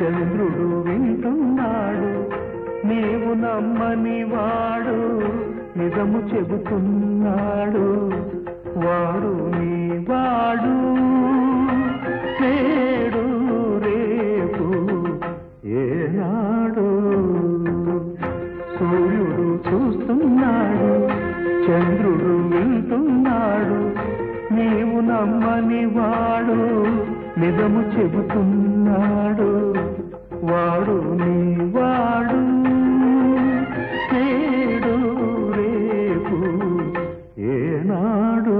చంద్రుడు వింటున్నాడు నీవు నమ్మని వాడు నిజము చెబుతున్నాడు వాడు నీ వాడు నేడు రేపు ఏనాడు సూర్యుడు చూస్తున్నాడు చంద్రుడు వింటున్నాడు నీవు నమ్మని వాడు నిజము చెబుతున్నాడు వాడు నీ వాడు నేడు రేపు ఏనాడు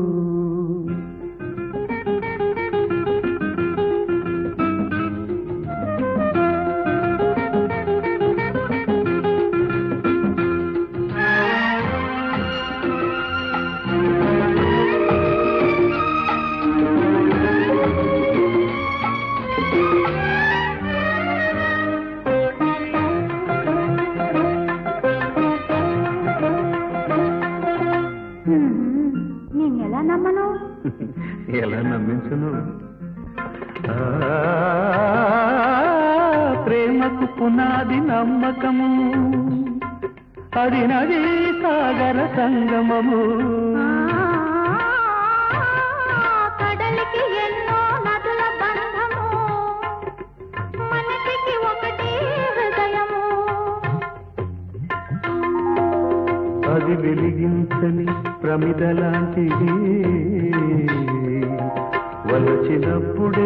నిన్నెలా నమ్మను ఎలా నమ్మించును ఆ, ప్రేమకు పునాది నమ్మకము అది నది సాగర సంగమము కడలికి ఎన్నో నదుల బంధము మనసుకి ఒకటే హృదయము అది వెలిగించని ప్రమిదలాంటిది వలచినప్పుడే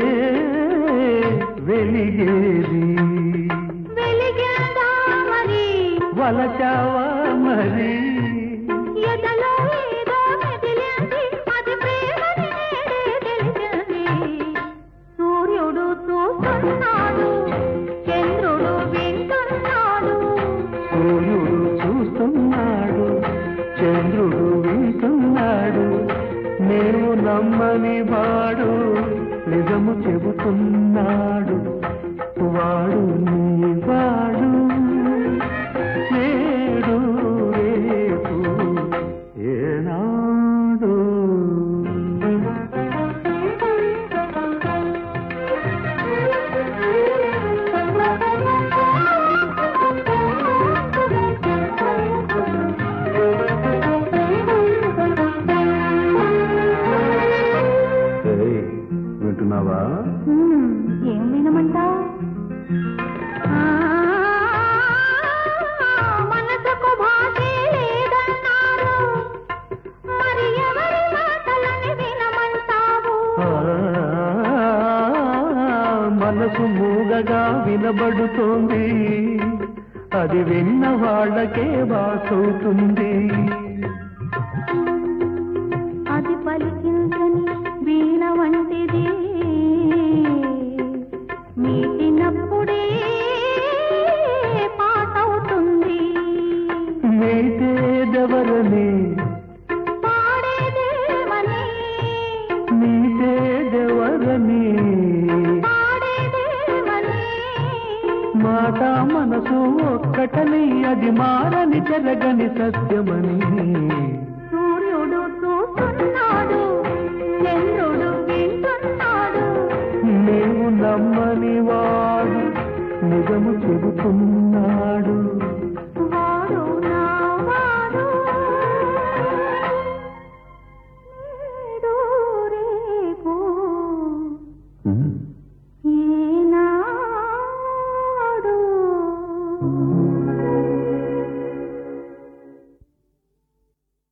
వెలిగేది వెలిగిందా మరి వలచావా మరి ఎదలో ఏదో మెదిలింది అది ప్రేమని నేడే తెలిసింది సూర్యుడు చూస్తున్నాడు చంద్రుడు వింటున్నాడు సూర్యుడు చూస్తున్నాడు చంద్రుడు వింటున్నాడు నేను నమ్మని వాడు నిజము చెబుతున్నాడు వాడు నీ వాడు నేడు రేపు ఏనాడు ఏయ్, వింటున్నావా హ్మ్, ఏం వినమంటావు మనసుకు భాషే లేదన్నారు మరి ఎవరి మాటలని వినమంటావు ఆ, మనసు మూగగా వినబడుతోంది అది విన్న వాళ్ళకే బాసవుతుంది అది పలికించని వీణ వంటిది మీటినప్పుడే పాటవుతుంది మీటేదెవరని పాడేదేమని మీటేదెవరని పాడేదేమని మాట మనసు ఒక్కటని అది మారని జరగని సత్యమని సూర్యుడు చూస్తున్నాడు చంద్రుడు వింటున్నాడు నీవు నమ్మని వాడు నిజము చెబుతున్నాడు